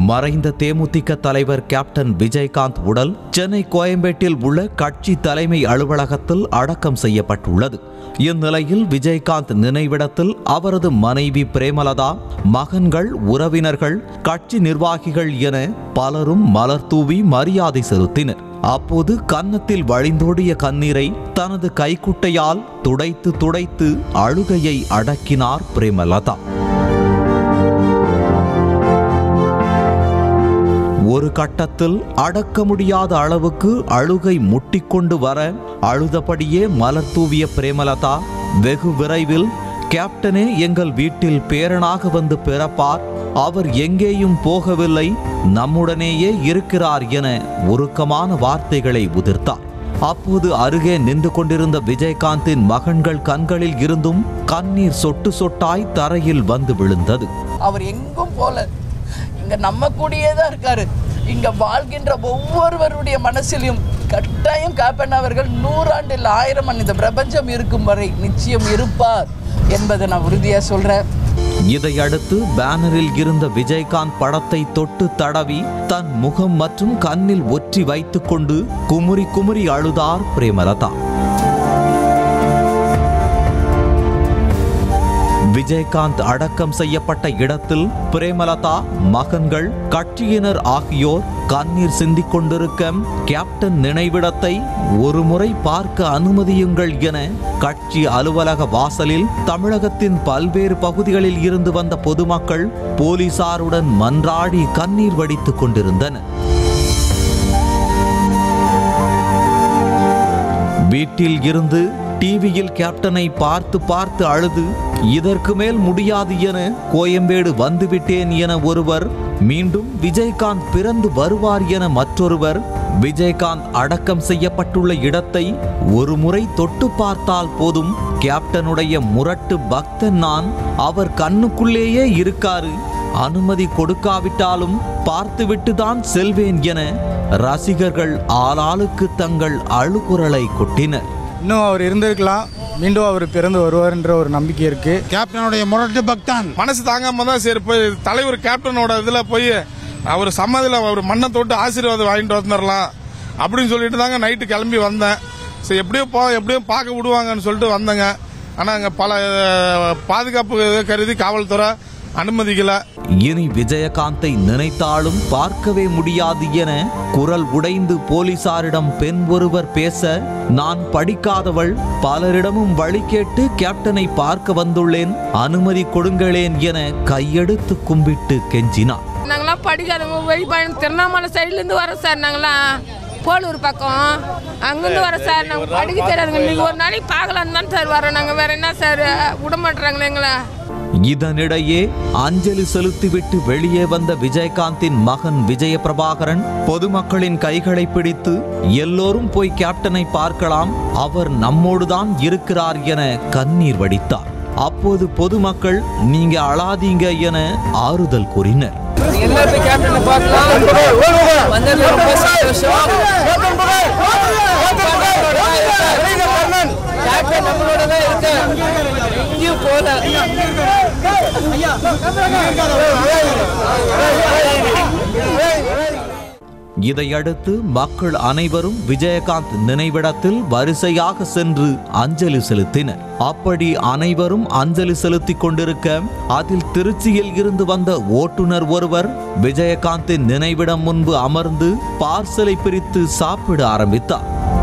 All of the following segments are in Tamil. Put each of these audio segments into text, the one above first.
மறைந்த தேமுதிக தலைவர் கேப்டன் விஜயகாந்த் உடல் சென்னை கோயம்பேட்டில் உள்ள கட்சி தலைமை அலுவலகத்தில் அடக்கம் செய்யப்பட்டுள்ளது இந்நிலையில் விஜயகாந்த் நினைவிடத்தில் அவரது மனைவி பிரேமலதா மகன்கள் உறவினர்கள் கட்சி நிர்வாகிகள் என பலரும் மலர் தூவி மரியாதை செலுத்தினர் அப்போது கன்னத்தில் வழிந்தோடிய கண்ணீரை தனது கைக்குட்டையால் துடைத்து துடைத்து அழுகையை அடக்கினார் பிரேமலதா ஒரு கட்டத்தில் அடக்க முடியாத அளவுக்கு அழுகை முட்டிக்கொண்டு வர அழுதபடியே மலர் தூவிய பிரேமலதா வெகு விரைவில் கேப்டனே எங்கள் வீட்டில் பேரனாக வந்து பிறப்பார் அவர் எங்கேயும் போகவில்லை நம்முடனேயே இருக்கிறார் என உருக்கமான வார்த்தைகளை உதிர்த்தார் அப்போது அருகே நின்று கொண்டிருந்த விஜயகாந்தின் மகன்கள் கண்களில் இருந்தும் கண்ணீர் சொட்டு சொட்டாய் தரையில் வந்து விழுந்தது அவர் எங்கும் போல இங்க நம்ம கூடயே தான் இருக்காரு இங்க வாழ்கின்ற ஒவ்வொருவருடைய மனசிலும் கட்டாயம் காப்பன் அவர்கள் நூறாண்டு இல்லை ஆயிரம் ஆண்டு இந்த பிரபஞ்சம் இருக்கும் வரை நிச்சயம் இருப்பார் என்பதை நான் உறுதியா சொல்றேன் இதையடுத்து பேனரில் இருந்த விஜயகாந்த் படத்தை தொட்டு தடவி தன் முகம் மற்றும் கண்ணில் ஒற்றி வைத்துக்கொண்டு குமுறி குமுறி அழுதார் பிரேமலதா விஜயகாந்த் அடக்கம் செய்யப்பட்ட இடத்தில் பிரேமலதா மகன்கள் கட்சியினர் ஆகியோர் கண்ணீர் சிந்திக் கொண்டிருக்க கேப்டன் நினைவிடத்தை ஒருமுறை பார்க்க அனுமதியுங்கள் என கட்சி அலுவலக வாசலில் தமிழகத்தின் பல்வேறு பகுதிகளில் இருந்து வந்த பொதுமக்கள் போலீசாருடன் மன்றாடி கண்ணீர் வடித்துக் கொண்டிருந்தனர் வீட்டில் இருந்து டிவியில் கேப்டனை பார்த்து பார்த்து அழுது இதற்கு மேல் முடியாது என கோயம்பேடு வந்துவிட்டேன் என ஒருவர் மீண்டும் விஜயகாந்த் பிறந்து வருவார் என மற்றொருவர் விஜயகாந்த் அடக்கம் செய்யப்பட்டுள்ள இடத்தை ஒரு முறை தொட்டு பார்த்தால் போதும் கேப்டனுடைய முரட்டு பக்தன் நான் அவர் கண்ணுக்குள்ளேயே இருக்காரு அனுமதி கொடுக்காவிட்டாலும் பார்த்துவிட்டு தான் செல்வேன் என ரசிகர்கள் ஆளாளுக்கு தங்கள் அழுகுரலை கொட்டினர் இன்னும் அவர் இருந்திருக்கலாம் மீண்டும் அவர் பிறந்து வருவார்ன்ற ஒரு நம்பிக்கை இருக்கு கேப்டனுடைய முரட்டு பக்தான் மனசு தாங்காம தான் சரி போய் தலைவர் கேப்டனோட இதுல போய் அவர் சம்மதியில் அவர் மண்ணை தொட்டு ஆசீர்வாதம் வாங்கிட்டு வந்துடலாம் அப்படின்னு சொல்லிட்டு தாங்க நைட்டு கிளம்பி வந்தேன் சரி எப்படியோ போ எப்படியோ பார்க்க விடுவாங்கன்னு சொல்லிட்டு வந்தேங்க ஆனால் அங்கே பல அஹ், பாதுகாப்பு கருதி காவல்துறை அனுமதிக்கல இனி விஜயகாந்தை நினைத்தாலும் பார்க்கவே முடியாது என குரல் உடைந்து போலீசாரிடம் பெண் ஒருவர் பேச நான் படிக்காதவள் பலரிடமும் வழி கேட்டு கேப்டனை பார்க்க வந்துள்ளேன் அனுமதி கொடுங்களேன் என கையெடுத்து கும்பிட்டு கெஞ்சினார் நாங்களாம் படிக்காதவங்க வழி பயணம் திருவண்ணாமலை சைட்லேருந்து வரோம் சார் நாங்களாம் போலூர் பக்கம் அங்கேருந்து வரோம் சார் நாங்கள் படிக்க தெரியாதுங்க நீங்கள் ஒரு நாளைக்கு பார்க்கலான்னு தான் சார் வரோம் நாங்கள் வேற என்ன சார் விட மாட்டுறாங்களே எங்களை இதனிடையே அஞ்சலி செலுத்திவிட்டு வெளியே வந்த விஜயகாந்தின் மகன் விஜய பிரபாகரன் பொதுமக்களின் கைகளை பிடித்து எல்லோரும் போய் கேப்டனை பார்க்கலாம் அவர் நம்மோடுதான் இருக்கிறார் என கண்ணீர் வடித்தார் அப்போது பொதுமக்கள் நீங்க அழாதீங்க என ஆறுதல் கூறினர் எல்லாருமே கேப்டனை பார்க்கலாம் வந்ததுல ரொம்ப சந்தோஷம் கேப்டன் நம்மளோட தான் இருக்கார் எங்கேயும் போல இதையடுத்து மக்கள் அனைவரும் விஜயகாந்த் நினைவிடத்தில் வரிசையாக சென்று அஞ்சலி செலுத்தினர் அப்படி அனைவரும் அஞ்சலி செலுத்திக் கொண்டிருக்க அதில் திருச்சியில் இருந்து வந்த ஓட்டுநர் ஒருவர் விஜயகாந்தின் நினைவிடம் முன்பு அமர்ந்து பார்சலை பிரித்து சாப்பிட ஆரம்பித்தார்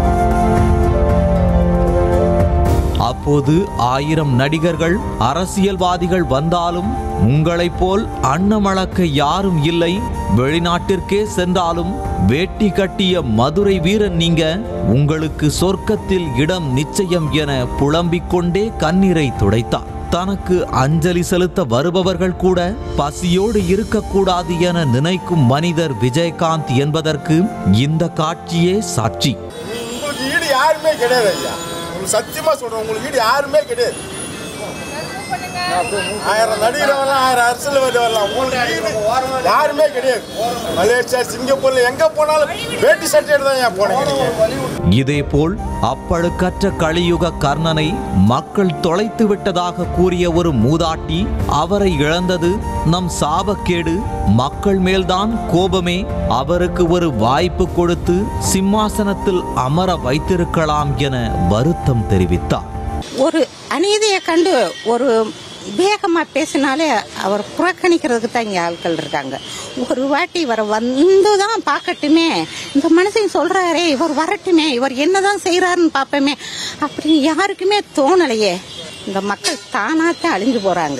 அப்போது ஆயிரம் நடிகர்கள் அரசியல்வாதிகள் வந்தாலும் உங்களைப் போல் அன்னமளக்க யாரும் இல்லை வெளிநாட்டிற்கே சென்றாலும் வேட்டி கட்டிய மதுரை வீரன் நீங்க உங்களுக்கு சொர்க்கத்தில் இடம் நிச்சயம் என புலம்பிக் கொண்டே கண்ணீரை துடைத்தார் தனக்கு அஞ்சலி செலுத்த வருபவர்கள் கூட பசியோடு இருக்கக்கூடாது என நினைக்கும் மனிதர் விஜயகாந்த் என்பதற்கு இந்த காட்சியே சாட்சி உங்களுக்கு ஈடு யாருமே கிடையாது ஐயா உங்களுக்கு சத்தியமா சொல்றேன் உங்களுக்கு ஈடு யாருமே கிடையாது ஆயிரம் நடிகர் வரலாம் ஆயிரம் அரசியல்வாதி வரலாம் உங்களுக்கு யாருமே கிடையாது மலேசியா சிங்கப்பூர்ல எங்க போனாலும் வேட்டி சட்டை தான் ஏன் போனீங்க நீங்க இதேபோல் அப்பழுக்கற்ற கலியுக கர்ணனை மக்கள் தொலைத்து விட்டதாக கூறிய ஒரு மூதாட்டி அவரை இழந்தது நம் சாபக்கேடு மக்கள் மேல்தான் கோபமே அவருக்கு ஒரு வாய்ப்பு கொடுத்து சிம்மாசனத்தில் அமர வைத்திருக்கலாம் என வருத்தம் தெரிவித்தார் ஒரு அநீதியை கண்டு ஒரு வேகமா பேசினாலே அவர் புறக்கணிக்கிறதுக்கு தான் இங்க ஆட்கள் இருக்காங்க ஒரு வாட்டி இவரை வந்து தான் பார்க்கட்டுமே இந்த மனுஷன் சொல்றாரே இவர் வரட்டுமே இவர் என்னதான் செய்யறாருன்னு பார்ப்போமே அப்படி யாருக்குமே தோணலையே இந்த மக்கள் தானாத்தான் அழிஞ்சு போறாங்க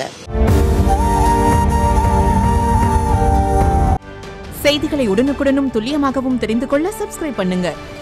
செய்திகளை உடனுக்குடனும் துல்லியமாகவும் தெரிந்து கொள்ள சப்ஸ்கிரைப் பண்ணுங்க